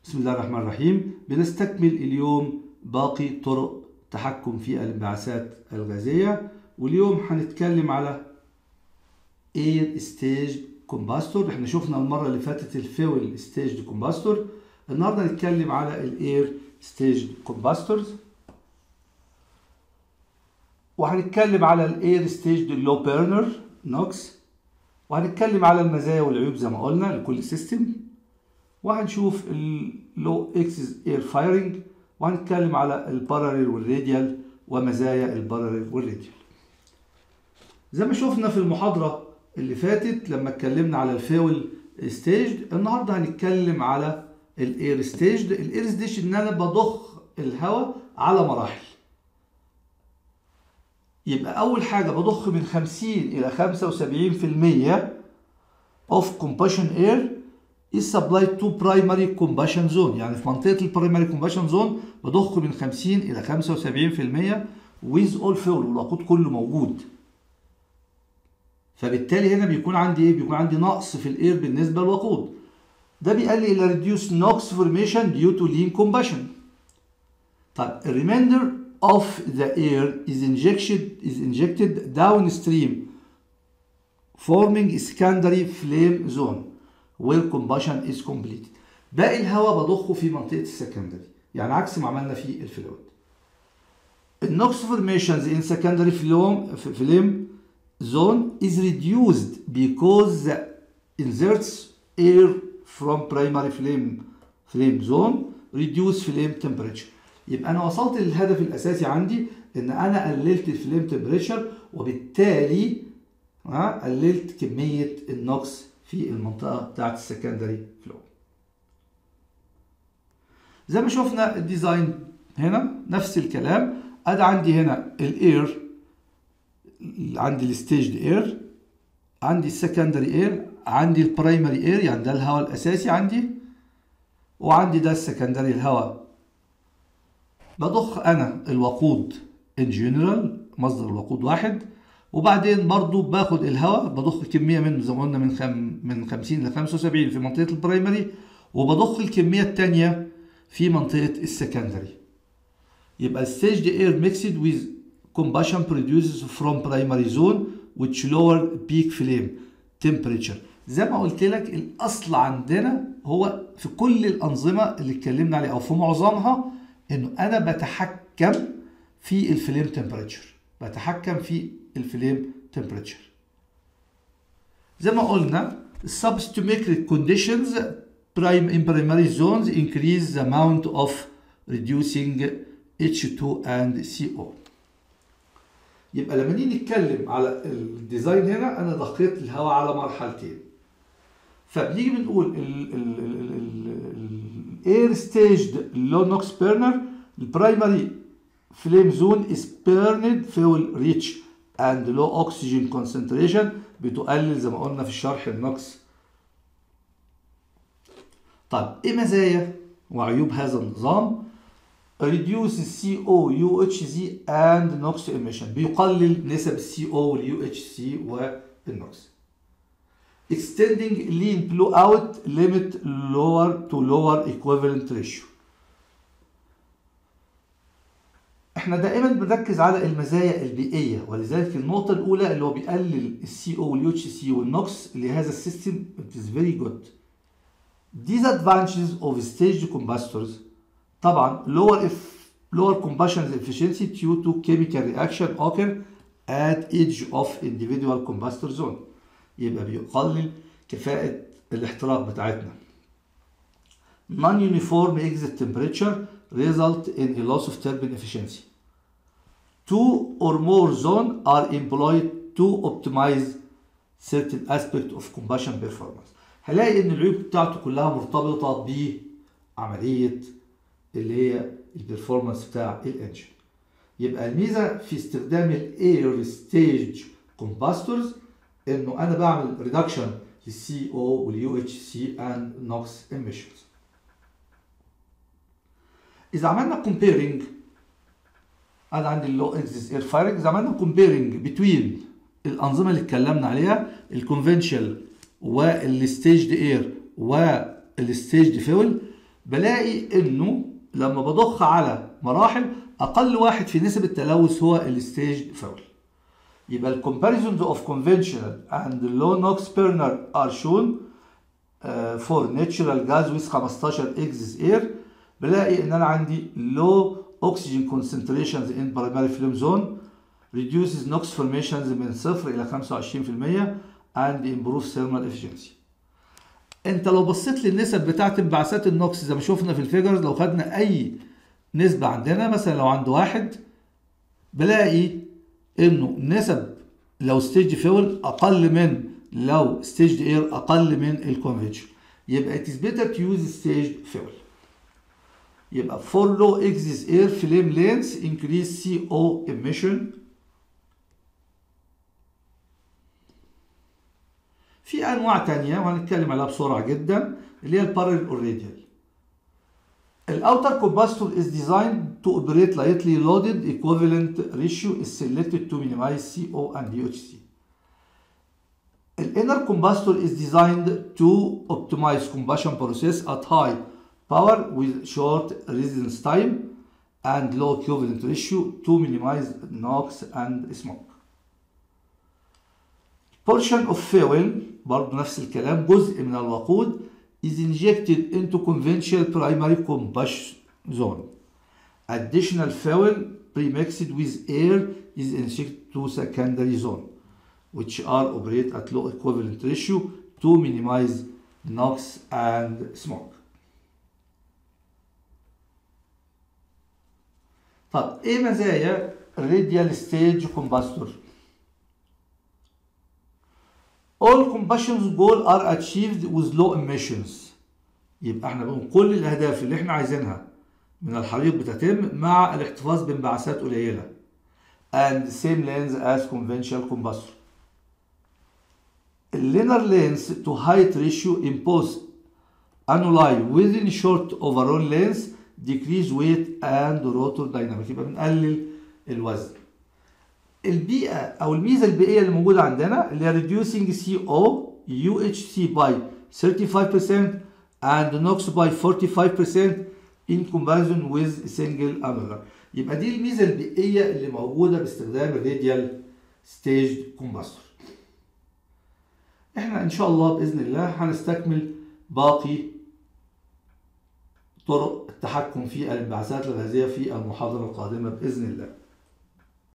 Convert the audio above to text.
بسم الله الرحمن الرحيم بنستكمل اليوم باقي طرق تحكم في الانبعاثات الغازية واليوم هنتكلم على اير ستيج كومباستور احنا شفنا المرة اللي فاتت الفيول ستيج كومباستور النهارده هنتكلم على الاير ستيج كومباستورز وهنتكلم على الاير ستيج لو بيرنر نوكس وهنتكلم على المزايا والعيوب زي ما قلنا لكل سيستم وهنشوف اللو اكسس اير فايرنج وهنتكلم على الباراليل والراديال ومزايا الباراليل والراديال زي ما شفنا في المحاضرة اللي فاتت لما اتكلمنا على الفيول ستيج النهارده هنتكلم على الاير ستيج الاير ستيج ان انا بضخ الهواء على مراحل يبقى اول حاجه بضخ من 50 الى 75% of combustion air is supplied to primary combustion zone يعني في منطقه البرايمري combustion zone بضخ من 50 الى 75% with all fuel والوقود كله موجود فبالتالي هنا بيكون عندي ايه بيكون عندي نقص في الاير بالنسبه للوقود ده بيؤدي الى reduce NOx formation due to lean combustion طيب remainder of the air is injected is injected downstream forming secondary flame zone where combustion is completed باقي الهواء بضخه في منطقه السكندري يعني عكس ما عملنا في الفلويد النوكس formations in secondary flame flame zone is reduced because the inserts air from primary flame flame zone reduce flame temperature يبقى انا وصلت للهدف الاساسي عندي ان انا قللت الفليم تمبريتشر وبالتالي قللت كميه النوكس في المنطقه بتاعت السكندري فلو زي ما شفنا الديزاين هنا نفس الكلام ادي عندي هنا الاير عندي الستيج اير عندي السكندري اير عندي البرايمري اير يعني ده الهواء الاساسي عندي وعندي ده السكندري الهواء بضخ انا الوقود ان جنرال مصدر الوقود واحد وبعدين برضو باخد الهواء بضخ كميه منه زي ما قلنا من خم من 50 ل 75 في منطقه البرايمري وبضخ الكميه الثانيه في منطقه السكندري يبقى الستيج اير ميكسد with combustion produces from primary zone which lower peak flame temperature زي ما قلت لك الاصل عندنا هو في كل الانظمه اللي اتكلمنا عليها او في معظمها انه انا بتحكم في الفليم تمبريتشر بتحكم في الفليم تمبريتشر زي ما قلنا substomachic conditions prime in primary zones increase the amount of reducing H2 and CO يبقى لما نيجي نتكلم على الديزاين هنا انا ضخيت الهواء على مرحلتين فبنيجي بنقول الاير ستيجد لو نوكس بيرنر البرايمري flame zone is burned fuel rich and low oxygen concentration بتقلل زي ما قلنا في الشرح النوكس طيب ايه مزايا وعيوب هذا النظام reduce CO UHC and NOx emission بيقلل نسب السي او واليو اتش سي والنوكس extending lean blow out limit lower to lower equivalent ratio احنا دائما بنركز على المزايا البيئيه ولذلك النقطه الاولى اللي هو بيقلل السي او واليو اتش سي والنوكس لهذا السيستم it is very good disadvantages of staged combustors طبعا lower if lower combustion efficiency due to chemical reaction occur at edge of individual combustor zone يبقى بيقلل كفاءة الاحتراق بتاعتنا non-uniform exit temperature result in a loss of turbine efficiency two or more zone are employed to optimize certain aspect of combustion performance هلاقي ان العيوب بتاعته كلها مرتبطة بعملية اللي هي البرفورمانس بتاع الانجن يبقى الميزه في استخدام الاير ستيج كومباستورز انه انا بعمل ريدكشن للسي او واليو اتش سي اند نوكس ايميشنز اذا عملنا كومبيرنج انا عندي اللو اكسس اير فايرنج اذا عملنا كومبيرنج بتوين الانظمه اللي اتكلمنا عليها الكونفنشال والستيجد اير والستيجد فيول بلاقي انه لما بضخ على مراحل اقل واحد في نسب التلوث هو الستيج فاول يبقى ال comparisons of conventional and low NOx burner are shown uh, for natural gas with 15 exit air بلاقي ان انا عندي low oxygen concentrations in primary flame zone reduces NOx formations من صفر الى 25% and improves thermal efficiency انت لو بصيت للنسب بتاعت انبعاثات النوكس زي ما شفنا في الفيجرز لو خدنا اي نسبة عندنا مثلا لو عند واحد بلاقي انه نسب لو ستيج فيول اقل من لو ستيج اير اقل من الكونفنشن يبقى it is better to use stage fuel يبقى for low exit air flame lengths increase CO emission في انواع تانية وهنتكلم عليها بسرعة جدا اللي هي البارل اوريديال الاوتر كومباستور is designed to operate lightly loaded equivalent ratio is selected to minimize CO and UHC الانر combustor is designed to optimize combustion process at high power with short residence time and low equivalent ratio to minimize NOx and smoke portion of fuel برضه نفس الكلام جزء من الوقود is injected into conventional primary combustion zone. Additional fuel premixed with air is injected to secondary zone, which are operate at low equivalent ratio to minimize NOx and smoke. طب ايه مزايا الراديال ستيج كومباستور؟ All combustion goals are achieved with low emissions. يبقى احنا بنقول كل الاهداف اللي احنا عايزينها من الحريق بتتم مع الاحتفاظ بانبعاثات قليله. And same length as conventional combustor. Linear length to height ratio impose annuli within short overall length decrease weight and rotor dynamic يبقى بنقلل الوزن. البيئة أو الميزة البيئية اللي موجودة عندنا اللي هي reducing CO UHC by 35% and NOx by 45% in comparison with single annular يبقى دي الميزة البيئية اللي موجودة باستخدام الراديال ستيج كومباستور احنا ان شاء الله بإذن الله هنستكمل باقي طرق التحكم في الانبعاثات الغازية في المحاضرة القادمة بإذن الله